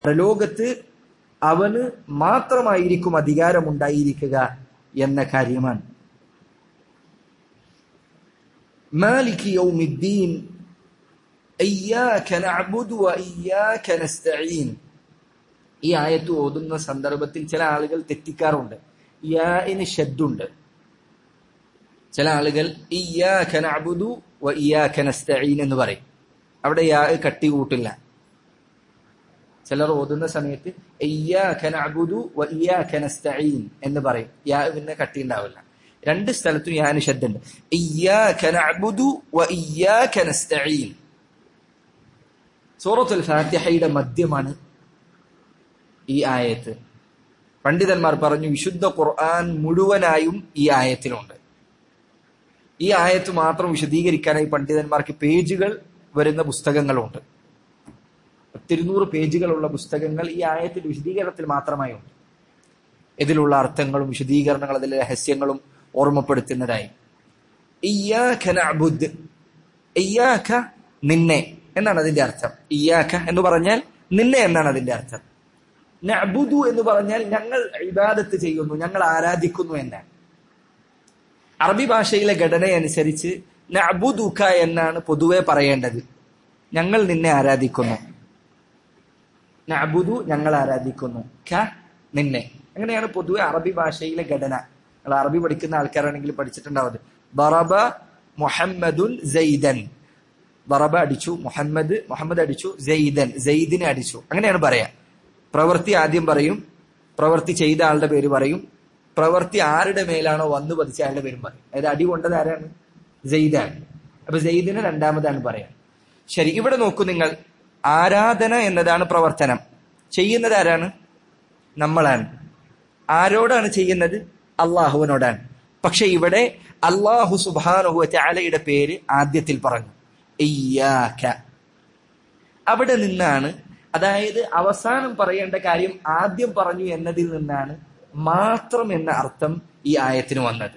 പ്രലോകത്ത് അവന് മാത്രമായിരിക്കും അധികാരമുണ്ടായിരിക്കുക എന്ന കാര്യമാണ് മാലിക് യൗമിദ്ദീൻ ഇയ്യാക നഅ്ബുദു വ ഇയ്യാക നസ്തഈൻ ഈ ആയത്ത് ഓതുന്ന സന്ദർഭത്തിൽ ചില ആളുകൾ തെറ്റിക്കാറുണ്ട് യാഇന് ഷദ്ദുണ്ട് ചില ആളുകൾ ഇയ്യാക നഅ്ബുദു വ ഇയ്യാക നസ്തഈൻ എന്ന് പറയും അവിടെ യാ കട്ടി കൂട്ടില്ല ചിലർ ഓതുന്ന സമയത്ത് ഇയ്യാക നഅ്ബുദു വ ഇയ്യാക നസ്തഈൻ എന്ന് പറയും യാ പിന്നെ കട്ടി ഉണ്ടാവില്ല രണ്ട് സ്ഥലത്തും യാന് ഷദ്ദുണ്ട് ഇയ്യാക നഅ്ബുദു വ ഇയ്യാക നസ്തഈൻ സൂറത്തുൽ ഫാത്തിഹയുടെ മധ്യമാണ് ഈ ആയത്ത് പണ്ഡിതന്മാർ പറഞ്ഞു വിശുദ്ധ ഖുർആൻ മുഴുവനായും ഈ ആയത്തിലുണ്ട് ഈ ആയത്ത് മാത്രം വിശദീകരിക്കാനായി പണ്ഡിതന്മാർക്ക് പേജുകൾ വരുന്ന പുസ്തകങ്ങളുണ്ട് പത്തിരുന്നൂറ് പേജുകളുള്ള പുസ്തകങ്ങൾ ഈ ആയത്തിന്റെ വിശദീകരണത്തിൽ മാത്രമായി ഉണ്ട് ഇതിലുള്ള അർത്ഥങ്ങളും വിശദീകരണങ്ങളും അതിലെ രഹസ്യങ്ങളും ഓർമ്മപ്പെടുത്തുന്നതായി ഇയ്യാക നഅ്ബുദ് ഇയ്യാക നിന്നെ എന്നാണ് അതിന്റെ അർത്ഥം ഇയ്യാക എന്ന് പറഞ്ഞാൽ നിന്നെ എന്നാണ് അതിന്റെ അർത്ഥം നഅ്ബുദു എന്ന് പറഞ്ഞാൽ ഞങ്ങൾ ഇബാദത്ത് ചെയ്യുന്നു ഞങ്ങൾ ആരാധിക്കുന്നു എന്നാണ് അറബി ഭാഷയിലെ ഘടനയനുസരിച്ച് നഅ്ബുദുക എന്നാണ് പൊതുവെ പറയേണ്ടത് ഞങ്ങൾ നിന്നെ ആരാധിക്കുന്നു നഅ്ബുദു ഞങ്ങൾ ആരാധിക്കുന്നു ക നിന്നെ അങ്ങനെയാണ് പൊതുവെ അറബി ഭാഷയിലെ ഘടന നിങ്ങൾ അറബി പഠിക്കുന്ന ആൾക്കാരാണെങ്കിൽ പഠിച്ചിട്ടുണ്ടാവും ബറബ മുഹമ്മദുൻ സൈദൻ ബറബ അടിച്ചു മുഹമ്മദ് മുഹമ്മദ് അടിച്ചു സെയ്ദൻ സെയ്ദിനെ അടിച്ചു അങ്ങനെയാണ് പറയാ പ്രവൃത്തി ആദ്യം പറയും പ്രവൃത്തി ചെയ്ത ആളുടെ പേര് പറയും പ്രവൃത്തി ആരുടെ മേലാണോ വന്നു പതിച്ച ആളുടെ പേരും പറയും അതായത് അടി കൊണ്ടത് ആരാണ് സെയ്ദാണ് അപ്പൊ സെയ്ദിനെ രണ്ടാമതാണ് പറയാം ശരി ഇവിടെ നോക്കൂ നിങ്ങൾ ആരാധന എന്നതാണ് പ്രവർത്തനം ചെയ്യുന്നത് ആരാണ് നമ്മളാണ് ആരോടാണ് ചെയ്യുന്നത് അള്ളാഹുവിനോടാണ് പക്ഷെ ഇവിടെ അള്ളാഹു സുബാനുഹു ചാലയുടെ പേര് ആദ്യത്തിൽ പറഞ്ഞു ഇയ്യാക അവിടെ നിന്നാണ് അതായത് അവസാനം പറയേണ്ട കാര്യം ആദ്യം പറഞ്ഞു എന്നതിൽ നിന്നാണ് മാത്രം എന്ന അർത്ഥം ഈ ആയത്തിന് വന്നത്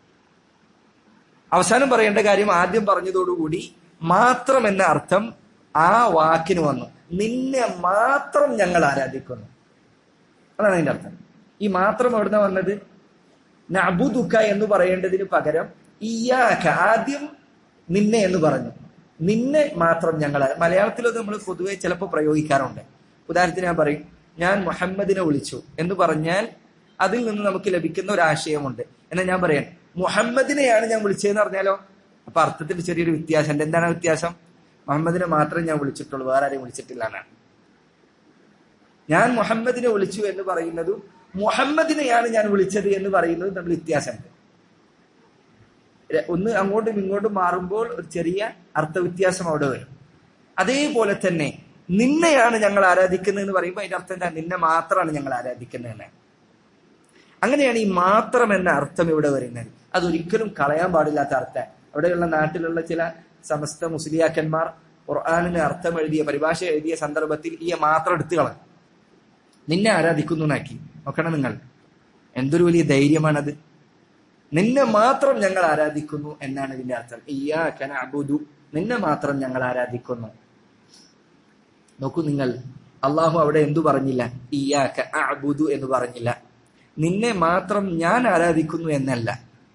അവസാനം പറയേണ്ട കാര്യം ആദ്യം പറഞ്ഞതോടുകൂടി മാത്രം എന്ന അർത്ഥം ആ വാക്കിന് വന്നു നിന്നെ മാത്രം ഞങ്ങൾ ആരാധിക്കുന്നു അതാണ് അതിന്റെ അർത്ഥം ഈ മാത്രം എവിടുന്ന വന്നത് നബുദുക്ക എന്ന് പറയേണ്ടതിന് പകരം ഇയാക്ക ആദ്യം നിന്നെ എന്ന് പറഞ്ഞു നിന്നെ മാത്രം ഞങ്ങൾ മലയാളത്തിലത് നമ്മൾ പൊതുവെ ചിലപ്പോൾ പ്രയോഗിക്കാറുണ്ട് ഉദാഹരണത്തിന് ഞാൻ പറയും ഞാൻ മുഹമ്മദിനെ വിളിച്ചു എന്ന് പറഞ്ഞാൽ അതിൽ നിന്ന് നമുക്ക് ലഭിക്കുന്ന ഒരു ആശയമുണ്ട് എന്നാൽ ഞാൻ പറയാം മുഹമ്മദിനെയാണ് ഞാൻ വിളിച്ചതെന്ന് പറഞ്ഞാലോ അപ്പൊ അർത്ഥത്തിൽ ചെറിയൊരു വ്യത്യാസമുണ്ട് എന്താണ് ആ വ്യത്യാസം മുഹമ്മദിനെ മാത്രമേ ഞാൻ വിളിച്ചിട്ടുള്ളൂ വേറെ ആരെയും വിളിച്ചിട്ടില്ല എന്നാണ് ഞാൻ മുഹമ്മദിനെ വിളിച്ചു എന്ന് പറയുന്നതും മുഹമ്മദിനെയാണ് ഞാൻ വിളിച്ചത് എന്ന് പറയുന്നതും തമ്മിൽ വ്യത്യാസമുണ്ട് ഒന്ന് അങ്ങോട്ടും ഇങ്ങോട്ടും മാറുമ്പോൾ ഒരു ചെറിയ അർത്ഥവ്യത്യാസം അവിടെ വരും അതേപോലെ തന്നെ നിന്നെയാണ് ഞങ്ങൾ ആരാധിക്കുന്നത് എന്ന് പറയുമ്പോൾ അതിന്റെ അർത്ഥം എന്താ നിന്നെ മാത്രമാണ് ഞങ്ങൾ ആരാധിക്കുന്നത് എന്നാണ് അങ്ങനെയാണ് ഈ മാത്രം എന്ന അർത്ഥം ഇവിടെ വരുന്നത് അതൊരിക്കലും കളയാൻ പാടില്ലാത്ത അർത്ഥം അവിടെയുള്ള നാട്ടിലുള്ള ചില സമസ്ത മുസ്ലിയാക്കന്മാർ ഖുർആാനിന് അർത്ഥം എഴുതിയ പരിഭാഷ എഴുതിയ സന്ദർഭത്തിൽ ഈ മാത്രം എടുത്തു കളഞ്ഞു നിന്നെ ആരാധിക്കുന്നു എന്നാക്കി നോക്കണം നിങ്ങൾ എന്തൊരു വലിയ ധൈര്യമാണത് നിന്നെ മാത്രം ഞങ്ങൾ ആരാധിക്കുന്നു എന്നാണ് ഇതിന്റെ അർത്ഥം ഇയ്യാക നഅ്ബുദു നിന്നെ മാത്രം ഞങ്ങൾ ആരാധിക്കുന്നു നോക്കൂ നിങ്ങൾ അള്ളാഹു അവിടെ എന്തു പറഞ്ഞില്ല ഇയ്യാക അഅ്ബുദു എന്ന് പറഞ്ഞില്ല നിന്നെ മാത്രം ഞാൻ ആരാധിക്കുന്നു എന്നല്ല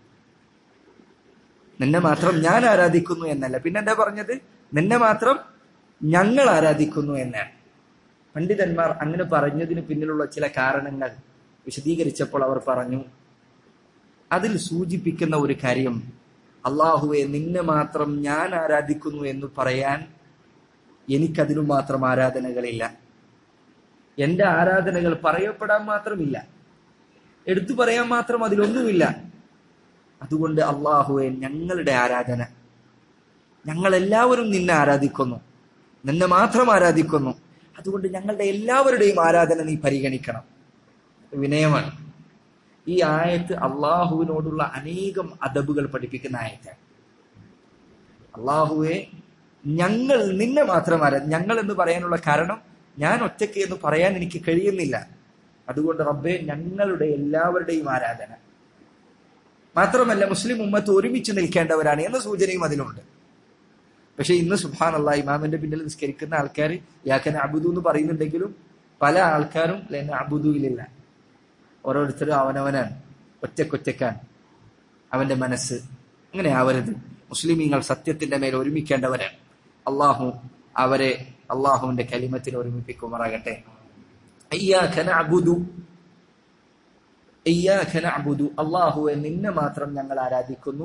നിന്നെ മാത്രം ഞാൻ ആരാധിക്കുന്നു എന്നല്ല പിന്നെ എന്താ പറഞ്ഞത് നിന്നെ മാത്രം ഞങ്ങൾ ആരാധിക്കുന്നു എന്നാണ് പണ്ഡിതന്മാർ അങ്ങനെ പറഞ്ഞതിന് പിന്നിലുള്ള ചില കാരണങ്ങൾ വിശദീകരിച്ചപ്പോൾ അവർ പറഞ്ഞു അതിൽ സൂചിപ്പിക്കുന്ന ഒരു കാര്യം അള്ളാഹുവെ നിന്നെ മാത്രം ഞാൻ ആരാധിക്കുന്നു എന്ന് പറയാൻ എനിക്കതിനു മാത്രം ആരാധനകളില്ല എന്റെ ആരാധനകൾ പറയപ്പെടാൻ മാത്രമില്ല എടുത്തു പറയാൻ മാത്രം അതിലൊന്നുമില്ല അതുകൊണ്ട് അള്ളാഹുവെ ഞങ്ങളുടെ ആരാധന ഞങ്ങൾ എല്ലാവരും നിന്നെ ആരാധിക്കുന്നു നിന്നെ മാത്രം ആരാധിക്കുന്നു അതുകൊണ്ട് ഞങ്ങളുടെ എല്ലാവരുടെയും ആരാധന നീ പരിഗണിക്കണം വിനയമാണ് ഈ ആയത്ത് അള്ളാഹുവിനോടുള്ള അനേകം അദബുകൾ പഠിപ്പിക്കുന്ന ആയത്താണ് അള്ളാഹുവെ ഞങ്ങൾ നിന്നെ മാത്രം ആരാ ഞങ്ങൾ എന്ന് പറയാനുള്ള കാരണം ഞാൻ ഒറ്റയ്ക്ക് എന്ന് പറയാൻ എനിക്ക് കഴിയുന്നില്ല അതുകൊണ്ട് റബ്ബെ ഞങ്ങളുടെ എല്ലാവരുടെയും ആരാധന മാത്രമല്ല മുസ്ലിം ഉമ്മത്ത് ഒരുമിച്ച് നിൽക്കേണ്ടവരാണ് എന്ന സൂചനയും അതിലുണ്ട് പക്ഷെ ഇന്ന് സുഹാൻ അള്ളാഹ് ഇമാമിന്റെ പിന്നിൽ നിസ്കരിക്കുന്ന ആൾക്കാർ യാക്കൻ അബുദു എന്ന് പറയുന്നുണ്ടെങ്കിലും പല ആൾക്കാരും അബുദുയിലില്ല ഓരോരുത്തരും അവനവനാണ് ഒറ്റക്കൊറ്റക്കാണ് അവന്റെ മനസ്സ് അങ്ങനെ ആവരുത് മുസ്ലിമീങ്ങൾ സത്യത്തിന്റെ മേൽ ഒരുമിക്കേണ്ടവരാണ് അള്ളാഹു അവരെ അള്ളാഹുവിന്റെ കലിമത്തിൽ ഒരുമിപ്പിക്കുമാറാകട്ടെ അള്ളാഹുവെ നിന്നെ മാത്രം ഞങ്ങൾ ആരാധിക്കുന്നു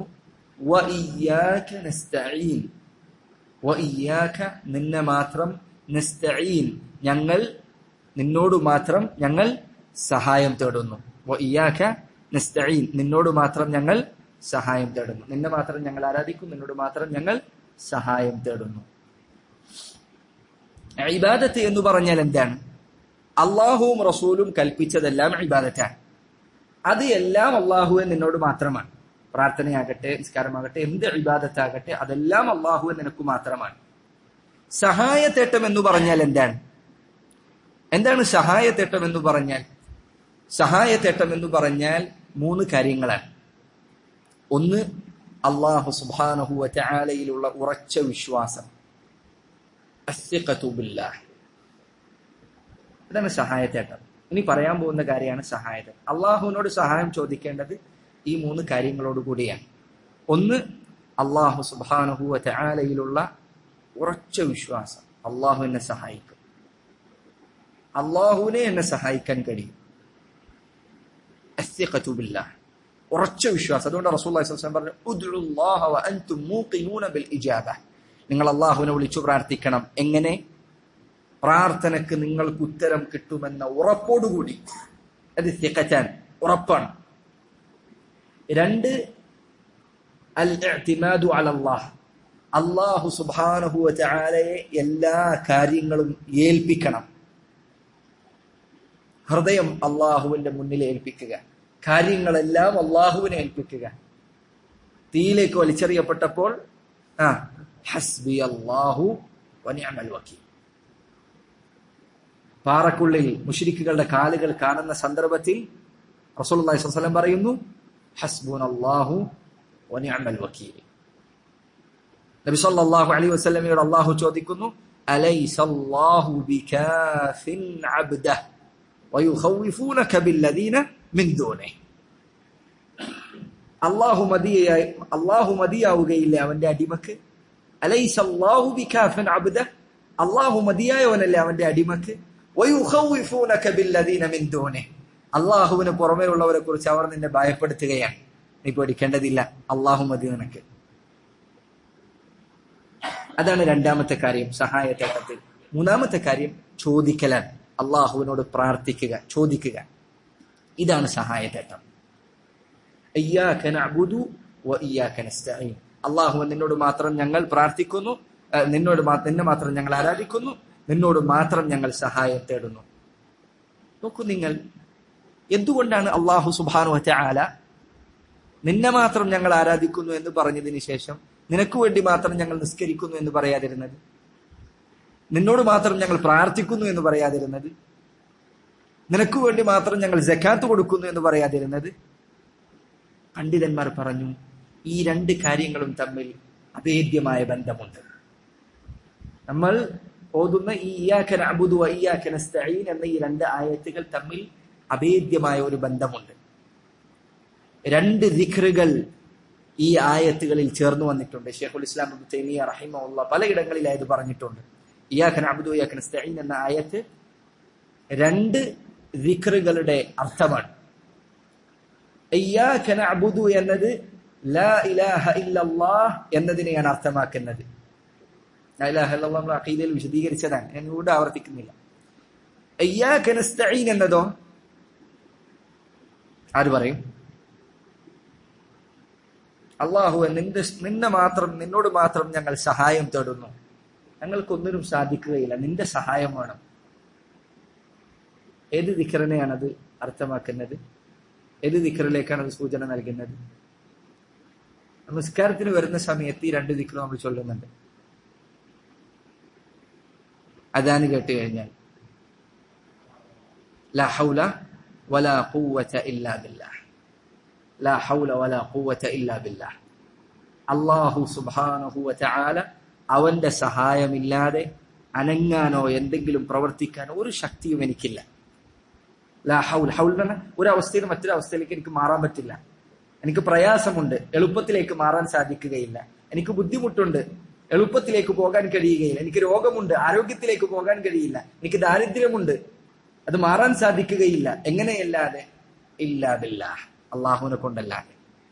നിന്നെ മാത്രം ഞങ്ങൾ നിന്നോട് മാത്രം ഞങ്ങൾ സഹായം തേടുന്നു നിന്നോട് മാത്രം ഞങ്ങൾ സഹായം തേടുന്നു നിന്നെ മാത്രം ഞങ്ങൾ ആരാധിക്കും നിന്നോട് മാത്രം ഞങ്ങൾ സഹായം തേടുന്നു ഇബാദത്ത് എന്ന് പറഞ്ഞാൽ എന്താണ് അള്ളാഹുവും റസൂലും കൽപ്പിച്ചതെല്ലാം ഇബാദത്താണ് അത് എല്ലാം അള്ളാഹുവെ നിന്നോട് മാത്രമാണ് പ്രാർത്ഥനയാകട്ടെ നിസ്കാരമാകട്ടെ എന്ത് ഇബാദത്താകട്ടെ അതെല്ലാം അള്ളാഹുവെ നിനക്ക് മാത്രമാണ് സഹായത്തേട്ടം എന്ന് പറഞ്ഞാൽ എന്താണ് എന്താണ് സഹായത്തേട്ടം എന്ന് പറഞ്ഞാൽ സഹായത്തേട്ടം എന്ന് പറഞ്ഞാൽ മൂന്ന് കാര്യങ്ങളാണ് ഒന്ന് അള്ളാഹു സുബാനഹു ചാലയിലുള്ള ഉറച്ച വിശ്വാസം ഇതാണ് സഹായത്തേട്ടം ഇനി പറയാൻ പോകുന്ന കാര്യമാണ് സഹായതം അള്ളാഹുവിനോട് സഹായം ചോദിക്കേണ്ടത് ഈ മൂന്ന് കാര്യങ്ങളോട് കൂടിയാണ് ഒന്ന് അള്ളാഹു സുബാനഹു ചാലയിലുള്ള ഉറച്ച വിശ്വാസം അള്ളാഹു എന്നെ സഹായിക്കും അള്ളാഹുവിനെ എന്നെ സഹായിക്കാൻ കഴിയും ഉറച്ച വിശ്വാസം അതുകൊണ്ട് റസൂൽ പറഞ്ഞു നിങ്ങൾ അള്ളാഹുവിനെ വിളിച്ചു പ്രാർത്ഥിക്കണം എങ്ങനെ പ്രാർത്ഥനക്ക് നിങ്ങൾക്ക് ഉത്തരം കിട്ടുമെന്ന ഉറപ്പോടുകൂടി അത് തികച്ചാൻ ഉറപ്പാണ് രണ്ട് അൽ അലല്ലാഹ് അള്ളാഹു സുബാനഹു ചാലയെ എല്ലാ കാര്യങ്ങളും ഏൽപ്പിക്കണം ഹൃദയം അള്ളാഹുവിന്റെ മുന്നിൽ ഏൽപ്പിക്കുക കാര്യങ്ങളെല്ലാം അള്ളാഹുവിനെ ഏൽപ്പിക്കുക തീയിലേക്ക് വലിച്ചെറിയപ്പെട്ടപ്പോൾ ആ ഹസ്ബി അള്ളാഹു വനിഅമൽ വക്കീൽ പാറക്കുള്ളിൽ മുഷിരിക്കുകളുടെ കാലുകൾ കാണുന്ന സന്ദർഭത്തിൽ റസൂലുള്ളാഹി സ്വല്ലല്ലാഹു അലൈഹി വസല്ലം പറയുന്നു ഹസ്ബുൻ അള്ളാഹു വനിഅമൽ വക്കീൽ നബി സല്ലല്ലാഹു അലൈഹി വസല്ലമയോട് അള്ളാഹു ചോദിക്കുന്നു അലൈസല്ലാഹു ബികാഫിൻ അബ്ദഹ് വയുഖവ്വിഫൂനക ബില്ലദീന മിൻ ദൂനിഹി അള്ളാഹു മതിയായി അള്ളാഹു മതിയാവുകയില്ല അവന്റെ അടിമക്ക് അലൈസല്ലാഹു ബികാഫിൻ അബ്ദഹ് അള്ളാഹു മതിയായവനല്ലേ അവന്റെ അടിമക്ക് വയുഖവ്വിഫൂനക ബില്ലദീന മിൻ ദൂനിഹി അള്ളാഹുവിന് പുറമേയുള്ളവരെ കുറിച്ച് അവർ നിന്നെ ഭയപ്പെടുത്തുകയാണ് നീ പേടിക്കേണ്ടതില്ല അള്ളാഹു മതി നിനക്ക് അതാണ് രണ്ടാമത്തെ കാര്യം സഹായത്തേട്ടത്തിൽ മൂന്നാമത്തെ കാര്യം ചോദിക്കലാണ് അള്ളാഹുവിനോട് പ്രാർത്ഥിക്കുക ചോദിക്കുക ഇതാണ് സഹായത്തേട്ടം അള്ളാഹു നിന്നോട് മാത്രം ഞങ്ങൾ പ്രാർത്ഥിക്കുന്നു നിന്നോട് നിന്നെ മാത്രം ഞങ്ങൾ ആരാധിക്കുന്നു നിന്നോട് മാത്രം ഞങ്ങൾ സഹായം തേടുന്നു നോക്കൂ നിങ്ങൾ എന്തുകൊണ്ടാണ് അള്ളാഹു സുബാനു ആല നിന്നെ മാത്രം ഞങ്ങൾ ആരാധിക്കുന്നു എന്ന് പറഞ്ഞതിന് ശേഷം നിനക്ക് വേണ്ടി മാത്രം ഞങ്ങൾ നിസ്കരിക്കുന്നു എന്ന് പറയാതിരുന്നത് നിന്നോട് മാത്രം ഞങ്ങൾ പ്രാർത്ഥിക്കുന്നു എന്ന് പറയാതിരുന്നത് നിനക്ക് വേണ്ടി മാത്രം ഞങ്ങൾ ജക്കാത്ത് കൊടുക്കുന്നു എന്ന് പറയാതിരുന്നത് പണ്ഡിതന്മാർ പറഞ്ഞു ഈ രണ്ട് കാര്യങ്ങളും തമ്മിൽ അഭേദ്യമായ ബന്ധമുണ്ട് നമ്മൾ ഓതുന്ന ഈ ഇയാക്കൻ അബുദു അയ്യാക്കൻ സ്തഈൻ എന്ന ഈ രണ്ട് ആയത്തുകൾ തമ്മിൽ അഭേദ്യമായ ഒരു ബന്ധമുണ്ട് രണ്ട് ദിഖറുകൾ ഈ ആയത്തുകളിൽ ചേർന്ന് വന്നിട്ടുണ്ട് ഷെയ്ഖുൽ ഇസ്ലാം തൈമിയ റഹിമുള്ള പലയിടങ്ങളിലായത് പറഞ്ഞിട്ടുണ്ട് ഇയാഖൻ അബ്ദു ഇയാഖൻ സ്തഈൻ എന്ന ആയത്ത് രണ്ട് ദിഖറുകളുടെ അർത്ഥമാണ് ഇയ്യാഖൻ അബ്ദു എന്നത് ലാ ഇലാഹ ഇല്ലല്ലാഹ് എന്നതിനെയാണ് അർത്ഥമാക്കുന്നത് ലാ ഇലാഹ ഇല്ലല്ലാഹ് നമ്മൾ അഖീദയിൽ വിശദീകരിച്ചതാണ് ഞാൻ ഇവിടെ ആവർത്തിക്കുന്നില്ല ഇയ്യാഖൻ സ്തഈൻ എന്നതോ ആര് പറയും അള്ളാഹു നിന്റെ നിന്നെ മാത്രം നിന്നോട് മാത്രം ഞങ്ങൾ സഹായം തേടുന്നു ഞങ്ങൾക്കൊന്നിനും സാധിക്കുകയില്ല നിന്റെ സഹായം വേണം ഏത് ദിക്കറിനെയാണ് അത് അർത്ഥമാക്കുന്നത് ഏത് ദിക്കറിലേക്കാണ് അത് സൂചന നൽകുന്നത് നമസ്കാരത്തിന് വരുന്ന സമയത്ത് ഈ രണ്ട് ദിക്കറും നമ്മൾ ചൊല്ലുന്നുണ്ട് അതാണ് കേട്ട് കഴിഞ്ഞാൽ ലാ ഹൗല വലാ ഖുവത ഇല്ലാ ബില്ലാഹ് ലാ ഹൗല വലാ ഖുവത ഇല്ലാ ബില്ലാഹ് അല്ലാഹു സുബ്ഹാനഹു വതആല അവന്റെ സഹായമില്ലാതെ അനങ്ങാനോ എന്തെങ്കിലും പ്രവർത്തിക്കാനോ ഒരു ശക്തിയും എനിക്കില്ല ലാ ഹൗൽ ഹൗൽ എന്ന് പറഞ്ഞാൽ ഒരു അവസ്ഥയിൽ നിന്ന് മറ്റൊരു അവസ്ഥയിലേക്ക് എനിക്ക് മാറാൻ പറ്റില്ല എനിക്ക് പ്രയാസമുണ്ട് എളുപ്പത്തിലേക്ക് മാറാൻ സാധിക്കുകയില്ല എനിക്ക് ബുദ്ധിമുട്ടുണ്ട് എളുപ്പത്തിലേക്ക് പോകാൻ കഴിയുകയില്ല എനിക്ക് രോഗമുണ്ട് ആരോഗ്യത്തിലേക്ക് പോകാൻ കഴിയില്ല എനിക്ക് ദാരിദ്ര്യമുണ്ട് അത് മാറാൻ സാധിക്കുകയില്ല എങ്ങനെയല്ലാതെ ഇല്ലാതില്ല അള്ളാഹുവിനെ കൊണ്ടല്ലാതെ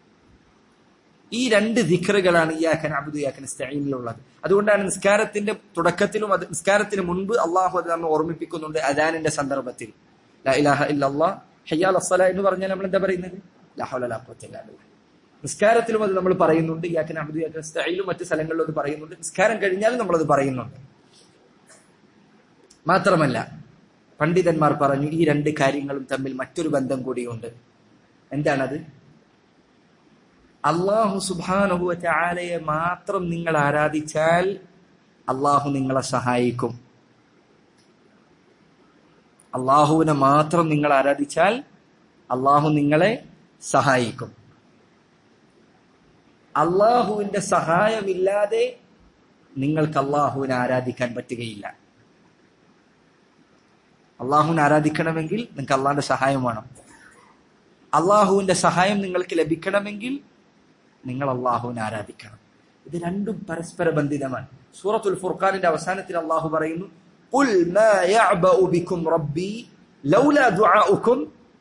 ഈ രണ്ട് ദിഖറുകളാണ് ഇയാഖൻ അബുദ് ഇയാഖൻ സ്റ്റൈനിലുള്ളത് അതുകൊണ്ടാണ് നിസ്കാരത്തിന്റെ തുടക്കത്തിലും അത് നിസ്കാരത്തിന് മുൻപ് അള്ളാഹു അത് നമ്മെ ഓർമ്മിപ്പിക്കുന്നുണ്ട് അദാനിന്റെ സന്ദർഭത്തിൽ ലാ ഇലാഹ ഇല്ലല്ലാ ഹയ്യാൽ അസ്സല എന്ന് പറഞ്ഞാൽ നമ്മൾ എന്താ പറയുന്നത് ലാ ഹൗല ലാ ഖുവത ഇല്ലാ ബില്ലാഹ്. നിസ്കാരത്തിലും അത് നമ്മൾ പറയുന്നുണ്ട് ഇയാഖൻ അബുദ് ഇയാഖൻ സ്റ്റൈലും മറ്റു സ്ഥലങ്ങളിലും അത് പറയുന്നുണ്ട് നിസ്കാരം കഴിഞ്ഞാലും നമ്മളത് പറയുന്നുണ്ട് മാത്രമല്ല പണ്ഡിതന്മാർ പറഞ്ഞു ഈ രണ്ട് കാര്യങ്ങളും തമ്മിൽ മറ്റൊരു ബന്ധം കൂടിയുണ്ട് എന്താണത് അള്ളാഹു സുബാനുഹുവ ചാലയെ മാത്രം നിങ്ങൾ ആരാധിച്ചാൽ അള്ളാഹു നിങ്ങളെ സഹായിക്കും അള്ളാഹുവിനെ മാത്രം നിങ്ങൾ ആരാധിച്ചാൽ അള്ളാഹു നിങ്ങളെ സഹായിക്കും അള്ളാഹുവിന്റെ സഹായമില്ലാതെ നിങ്ങൾക്ക് അള്ളാഹുവിനെ ആരാധിക്കാൻ പറ്റുകയില്ല അള്ളാഹുവിനെ ആരാധിക്കണമെങ്കിൽ നിങ്ങൾക്ക് അള്ളാഹിന്റെ സഹായം വേണം അള്ളാഹുവിന്റെ സഹായം നിങ്ങൾക്ക് ലഭിക്കണമെങ്കിൽ നിങ്ങൾ അള്ളാഹുവിനെ ആരാധിക്കണം ഇത് രണ്ടും പരസ്പര ബന്ധിതമാണ് സൂറത്തുൽ ഫുർഖാനിന്റെ അവസാനത്തിൽ അള്ളാഹു പറയുന്നു "ഖുൽ മാ യഅബഉ ബിക്കും റബ്ബി ലൗലാ ദുആഉക്കും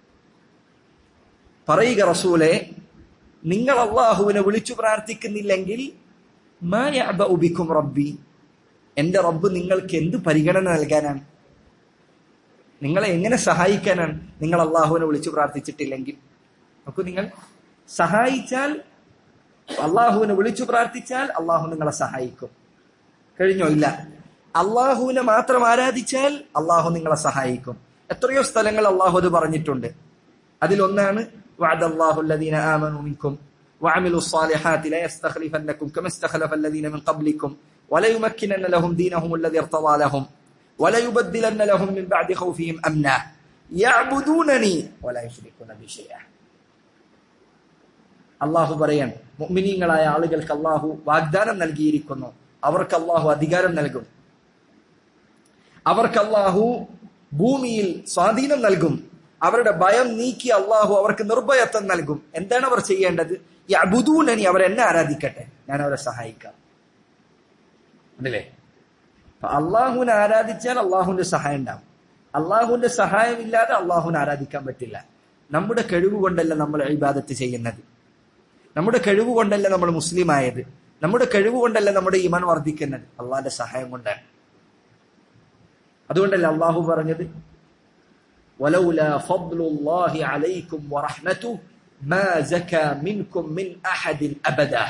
പറയുക റസൂലെ നിങ്ങൾ അള്ളാഹുവിനെ വിളിച്ചു പ്രാർത്ഥിക്കുന്നില്ലെങ്കിൽ മാ യഅബഉ ബിക്കും റബ്ബി എന്റെ റബ്ബ് നിങ്ങൾക്ക് എന്ത് പരിഗണന നൽകാനാണ് നിങ്ങളെ എങ്ങനെ സഹായിക്കാനാണ് നിങ്ങൾ അള്ളാഹുവിനെ വിളിച്ചു പ്രാർത്ഥിച്ചിട്ടില്ലെങ്കിൽ നോക്കൂ നിങ്ങൾ സഹായിച്ചാൽ അള്ളാഹുവിനെ വിളിച്ചു പ്രാർത്ഥിച്ചാൽ അള്ളാഹു നിങ്ങളെ സഹായിക്കും കഴിഞ്ഞോ ഇല്ല അള്ളാഹുവിനെ മാത്രം ആരാധിച്ചാൽ അള്ളാഹു നിങ്ങളെ സഹായിക്കും എത്രയോ സ്ഥലങ്ങൾ അള്ളാഹു അത് പറഞ്ഞിട്ടുണ്ട് അതിലൊന്നാണ് وعد الله الذين آمنوا منكم وعملوا الصالحات لا يستخلفنكم كما استخلف الذين من قبلكم ولا يمكنن لهم دينهم الذي ارتضى لهم ولا يبدلن لهم من بعد خوفهم أمنا يعبدونني ولا يشركون بي شيئا അള്ളാഹു പറയാൻ മുഅ്മിനീങ്ങളായ ആളുകൾക്ക് അള്ളാഹു വാഗ്ദാനം നൽകിയിരിക്കുന്നു അവർക്ക് അള്ളാഹു അധികാരം നൽകും അവർക്ക് അള്ളാഹു ഭൂമിയിൽ സ്വാധീനം നൽകും അവരുടെ ഭയം നീക്കി അള്ളാഹു അവർക്ക് നിർഭയത്വം നൽകും എന്താണ് അവർ ചെയ്യേണ്ടത് ഈ അബുദൂനനി അവർ എന്നെ ആരാധിക്കട്ടെ ഞാൻ അവരെ സഹായിക്കാം അതല്ലേ അപ്പൊ അള്ളാഹുവിനെ ആരാധിച്ചാൽ അള്ളാഹുവിന്റെ സഹായം ഉണ്ടാവും അള്ളാഹുവിന്റെ സഹായം ഇല്ലാതെ അള്ളാഹുവിനെ ആരാധിക്കാൻ പറ്റില്ല നമ്മുടെ കഴിവ് കൊണ്ടല്ല നമ്മൾ ഇബാദത്ത് ചെയ്യുന്നത് നമ്മുടെ കഴിവ് കൊണ്ടല്ല നമ്മൾ മുസ്ലിം ആയത് നമ്മുടെ കഴിവ് കൊണ്ടല്ല നമ്മുടെ ഈമാൻ വർദ്ധിക്കുന്നത് അള്ളാഹിന്റെ സഹായം കൊണ്ടാണ് അതുകൊണ്ടല്ല അള്ളാഹു പറഞ്ഞത് ولولا فضل الله عليكم ورحمته ما زكى منكم من أحد أبدا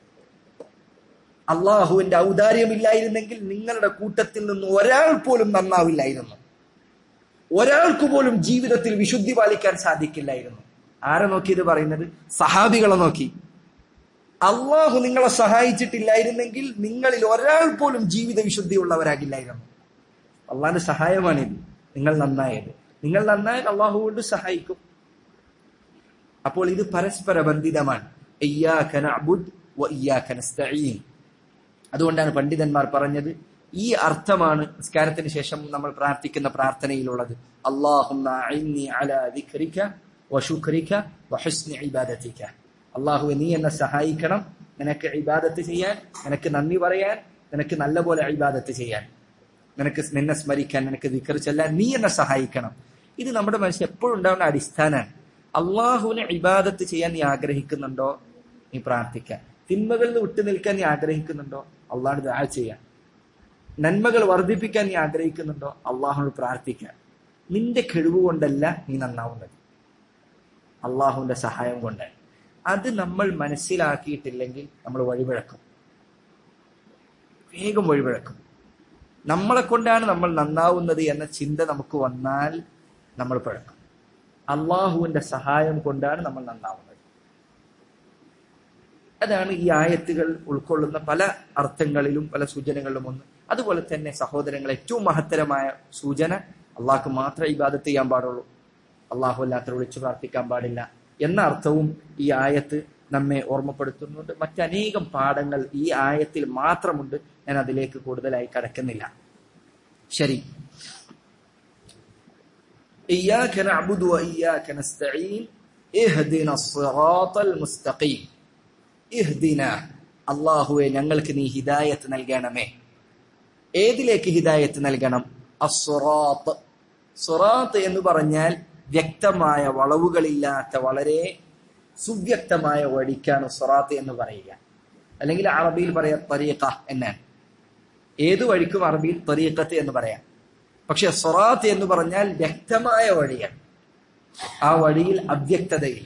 അള്ളാഹുവിന്റെ ഔദാര്യമില്ലായിരുന്നെങ്കിൽ നിങ്ങളുടെ കൂട്ടത്തിൽ നിന്ന് ഒരാൾ പോലും നന്നാവില്ലായിരുന്നു ഒരാൾക്ക് പോലും ജീവിതത്തിൽ വിശുദ്ധി പാലിക്കാൻ സാധിക്കില്ലായിരുന്നു ആരെ നോക്കി ഇത് പറയുന്നത് സഹാബികളെ നോക്കി അള്ളാഹു നിങ്ങളെ സഹായിച്ചിട്ടില്ലായിരുന്നെങ്കിൽ നിങ്ങളിൽ ഒരാൾ പോലും ജീവിത വിശുദ്ധിയുള്ളവരാകില്ലായിരുന്നു അള്ളാഹിന്റെ സഹായമാണിത് നിങ്ങൾ നന്നായത് നിങ്ങൾ നന്നായാൽ അള്ളാഹു കൊണ്ട് സഹായിക്കും അപ്പോൾ ഇത് പരസ്പര ബന്ധിതമാണ് ഇയ്യാക നഅ്ബുദ് വ ഇയ്യാക നസ്തഈൻ അതുകൊണ്ടാണ് പണ്ഡിതന്മാർ പറഞ്ഞത് ഈ അർത്ഥമാണ് നിസ്കാരത്തിന് ശേഷം നമ്മൾ പ്രാർത്ഥിക്കുന്ന പ്രാർത്ഥനയിലുള്ളത് അല്ലാഹുമ്മ അഇന്നി അലാ ദിക്രിക വശുക്രിക വഹുസ്നി ഇബാദതിക അള്ളാഹുവെ നീ എന്നെ സഹായിക്കണം നിനക്ക് ഇബാദത്ത് ചെയ്യാൻ നിനക്ക് നന്ദി പറയാൻ നിനക്ക് നല്ലപോലെ ഇബാദത്ത് ചെയ്യാൻ നിനക്ക് നിന്നെ സ്മരിക്കാൻ നിനക്ക് ദിക്കർ ചെല്ലാൻ നീ എന്നെ സഹായിക്കണം ഇത് നമ്മുടെ മനസ്സിൽ എപ്പോഴും ഉണ്ടാവുന്ന അടിസ്ഥാനമാണ് അള്ളാഹുവിനെ ഇബാദത്ത് ചെയ്യാൻ നീ ആഗ്രഹിക്കുന്നുണ്ടോ നീ പ്രാർത്ഥിക്കാൻ തിന്മകളിൽ നിന്ന് വിട്ടു നിൽക്കാൻ നീ ആഗ്രഹിക്കുന്നുണ്ടോ അള്ളാഹ് ദാ ചെയ്യാൻ നന്മകൾ വർദ്ധിപ്പിക്കാൻ നീ ആഗ്രഹിക്കുന്നുണ്ടോ അള്ളാഹുനോട് പ്രാർത്ഥിക്കാൻ നിന്റെ കഴിവ് കൊണ്ടല്ല നീ നന്നാവുന്നത് അള്ളാഹുവിന്റെ സഹായം കൊണ്ട് അത് നമ്മൾ മനസ്സിലാക്കിയിട്ടില്ലെങ്കിൽ നമ്മൾ വഴിപിഴക്കും വേഗം വഴിപിഴക്കും നമ്മളെ കൊണ്ടാണ് നമ്മൾ നന്നാവുന്നത് എന്ന ചിന്ത നമുക്ക് വന്നാൽ നമ്മൾ പിഴക്കും അള്ളാഹുവിന്റെ സഹായം കൊണ്ടാണ് നമ്മൾ നന്നാവുന്നത് അതാണ് ഈ ആയത്തുകൾ ഉൾക്കൊള്ളുന്ന പല അർത്ഥങ്ങളിലും പല സൂചനകളിലും ഒന്ന് അതുപോലെ തന്നെ സഹോദരങ്ങൾ ഏറ്റവും മഹത്തരമായ സൂചന അള്ളാഹ്ക്ക് മാത്രമേ ഇബാദത്ത് ചെയ്യാൻ പാടുള്ളൂ അള്ളാഹു അല്ലാത്ത വിളിച്ചു പ്രാർത്ഥിക്കാൻ പാടില്ല എന്ന അർത്ഥവും ഈ ആയത്ത് നമ്മെ ഓർമ്മപ്പെടുത്തുന്നുണ്ട് മറ്റനേകം പാഠങ്ങൾ ഈ ആയത്തിൽ മാത്രമുണ്ട് ഞാൻ അതിലേക്ക് കൂടുതലായി കടക്കുന്നില്ല ശരി إياك نعبد وإياك نستعين اهدنا الصراط المستقيم اهدنا അള്ളാഹുവെ ഞങ്ങൾക്ക് നീ ഹിദായത്ത് നൽകണമേ ഏതിലേക്ക് ഹിദായത്ത് നൽകണം അസ്വറാത്ത് സ്വറാത്ത് എന്ന് പറഞ്ഞാൽ വ്യക്തമായ വളവുകളില്ലാത്ത വളരെ സുവ്യക്തമായ വഴിക്കാണ് സ്വറാത്ത് എന്ന് പറയുക അല്ലെങ്കിൽ അറബിയിൽ പറയാ തരീഖ എന്നാണ് ഏതു വഴിക്കും അറബിയിൽ തരീഖത്ത് എന്ന് പറയാം പക്ഷെ സ്വറാത്ത് എന്ന് പറഞ്ഞാൽ വ്യക്തമായ വഴിയാണ് ആ വഴിയിൽ അവ്യക്തതയില്ല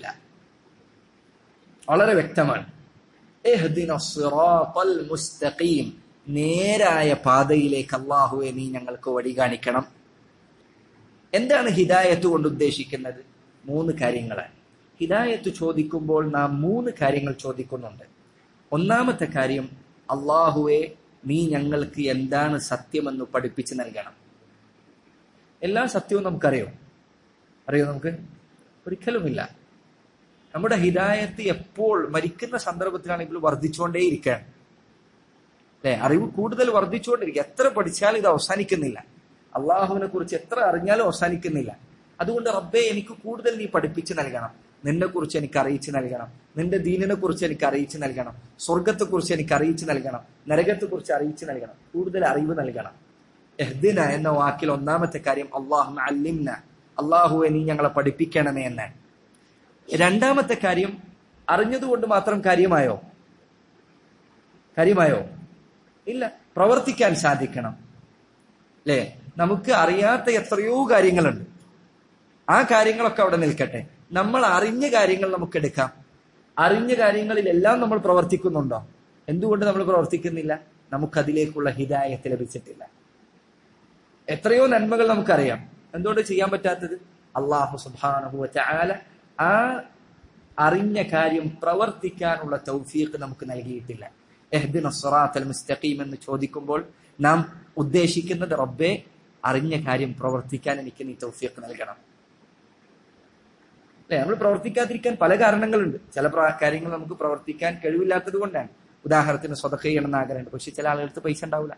വളരെ വ്യക്തമാണ് ഇഹ്ദിന സിറാത്തൽ മുസ്തഖീം നേരായ പാതയിലേക്ക് അള്ളാഹുവെ നീ ഞങ്ങൾക്ക് വഴി കാണിക്കണം എന്താണ് ഹിദായത്ത് കൊണ്ട് ഉദ്ദേശിക്കുന്നത് മൂന്ന് കാര്യങ്ങളാണ് ഹിദായത്ത് ചോദിക്കുമ്പോൾ നാം മൂന്ന് കാര്യങ്ങൾ ചോദിക്കുന്നുണ്ട് ഒന്നാമത്തെ കാര്യം അള്ളാഹുവെ നീ ഞങ്ങൾക്ക് എന്താണ് സത്യമെന്ന് പഠിപ്പിച്ചു നൽകണം എല്ലാ സത്യവും നമുക്കറിയോ അറിയോ നമുക്ക് ഒരിക്കലുമില്ല നമ്മുടെ ഹിദായത്ത് എപ്പോൾ മരിക്കുന്ന സന്ദർഭത്തിലാണെങ്കിൽ വർദ്ധിച്ചുകൊണ്ടേയിരിക്കുകയാണ് അല്ലെ അറിവ് കൂടുതൽ വർദ്ധിച്ചുകൊണ്ടിരിക്കുക എത്ര പഠിച്ചാലും ഇത് അവസാനിക്കുന്നില്ല അള്ളാഹുവിനെ കുറിച്ച് എത്ര അറിഞ്ഞാലും അവസാനിക്കുന്നില്ല അതുകൊണ്ട് റബ്ബെ എനിക്ക് കൂടുതൽ നീ പഠിപ്പിച്ചു നൽകണം നിന്നെ കുറിച്ച് എനിക്ക് അറിയിച്ചു നൽകണം നിന്റെ ദീനിനെ കുറിച്ച് എനിക്ക് അറിയിച്ചു നൽകണം സ്വർഗത്തെ കുറിച്ച് എനിക്ക് അറിയിച്ചു നൽകണം നരകത്തെ കുറിച്ച് അറിയിച്ചു നൽകണം കൂടുതൽ അറിവ് നൽകണം എഹ്ദിന എന്ന വാക്കിൽ ഒന്നാമത്തെ കാര്യം അള്ളാഹു അല്ലിംന അള്ളാഹുവെ നീ ഞങ്ങളെ പഠിപ്പിക്കണമേ എന്നാണ് രണ്ടാമത്തെ കാര്യം അറിഞ്ഞതുകൊണ്ട് മാത്രം കാര്യമായോ കാര്യമായോ ഇല്ല പ്രവർത്തിക്കാൻ സാധിക്കണം അല്ലേ നമുക്ക് അറിയാത്ത എത്രയോ കാര്യങ്ങളുണ്ട് ആ കാര്യങ്ങളൊക്കെ അവിടെ നിൽക്കട്ടെ നമ്മൾ അറിഞ്ഞ കാര്യങ്ങൾ നമുക്ക് എടുക്കാം അറിഞ്ഞ കാര്യങ്ങളിലെല്ലാം നമ്മൾ പ്രവർത്തിക്കുന്നുണ്ടോ എന്തുകൊണ്ട് നമ്മൾ പ്രവർത്തിക്കുന്നില്ല നമുക്കതിലേക്കുള്ള ഹിതായത്ത് ലഭിച്ചിട്ടില്ല എത്രയോ നന്മകൾ നമുക്കറിയാം എന്തുകൊണ്ട് ചെയ്യാൻ പറ്റാത്തത് അള്ളാഹു സുബാനഹു ചാല ആ അറിഞ്ഞ കാര്യം പ്രവർത്തിക്കാനുള്ള തൗഫീഖ് നമുക്ക് നൽകിയിട്ടില്ല എഹ്ദിൻ അൽ മുസ്തഖീം എന്ന് ചോദിക്കുമ്പോൾ നാം ഉദ്ദേശിക്കുന്നത് റബ്ബെ അറിഞ്ഞ കാര്യം പ്രവർത്തിക്കാൻ എനിക്ക് നീ തൗഫീഖ് നൽകണം അല്ലെ നമ്മൾ പ്രവർത്തിക്കാതിരിക്കാൻ പല കാരണങ്ങളുണ്ട് ചില കാര്യങ്ങൾ നമുക്ക് പ്രവർത്തിക്കാൻ കഴിവില്ലാത്തത് കൊണ്ടാണ് ഉദാഹരണത്തിന് സ്വതക്ക ചെയ്യണമെന്ന് ആഗ്രഹമുണ്ട് പക്ഷെ ചില ആളുകൾക്ക് പൈസ ഉണ്ടാവില്ല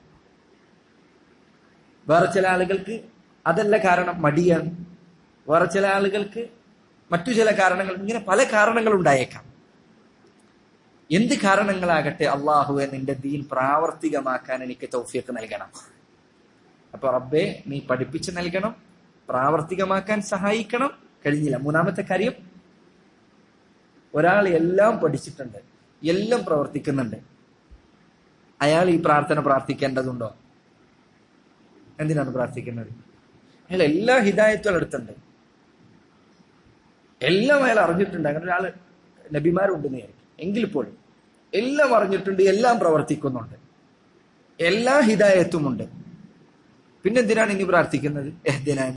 വേറെ ചില ആളുകൾക്ക് അതല്ല കാരണം മടിയാണ് വേറെ ചില ആളുകൾക്ക് മറ്റു ചില കാരണങ്ങൾ ഇങ്ങനെ പല കാരണങ്ങൾ ഉണ്ടായേക്കാം എന്ത് കാരണങ്ങളാകട്ടെ അള്ളാഹുവെ നിന്റെ ദീൻ പ്രാവർത്തികമാക്കാൻ എനിക്ക് തൗഫീഖ് നൽകണം അപ്പൊ റബ്ബെ നീ പഠിപ്പിച്ചു നൽകണം പ്രാവർത്തികമാക്കാൻ സഹായിക്കണം കഴിഞ്ഞില്ല മൂന്നാമത്തെ കാര്യം ഒരാൾ എല്ലാം പഠിച്ചിട്ടുണ്ട് എല്ലാം പ്രവർത്തിക്കുന്നുണ്ട് അയാൾ ഈ പ്രാർത്ഥന പ്രാർത്ഥിക്കേണ്ടതുണ്ടോ എന്തിനാണ് പ്രാർത്ഥിക്കുന്നത് അയാൾ എല്ലാ ഹിദായത്തും എടുത്തുണ്ട് എല്ലാം അയാൾ അറിഞ്ഞിട്ടുണ്ട് അങ്ങനെ ഒരാള് നബിമാരുണ്ടെന്ന് വിചാരിക്കും എങ്കിൽ പോലും എല്ലാം അറിഞ്ഞിട്ടുണ്ട് എല്ലാം പ്രവർത്തിക്കുന്നുണ്ട് എല്ലാ ഹിദായത്തും ഉണ്ട് പിന്നെന്തിനാണ് ഇനി പ്രാർത്ഥിക്കുന്നത് എഹ്ദിന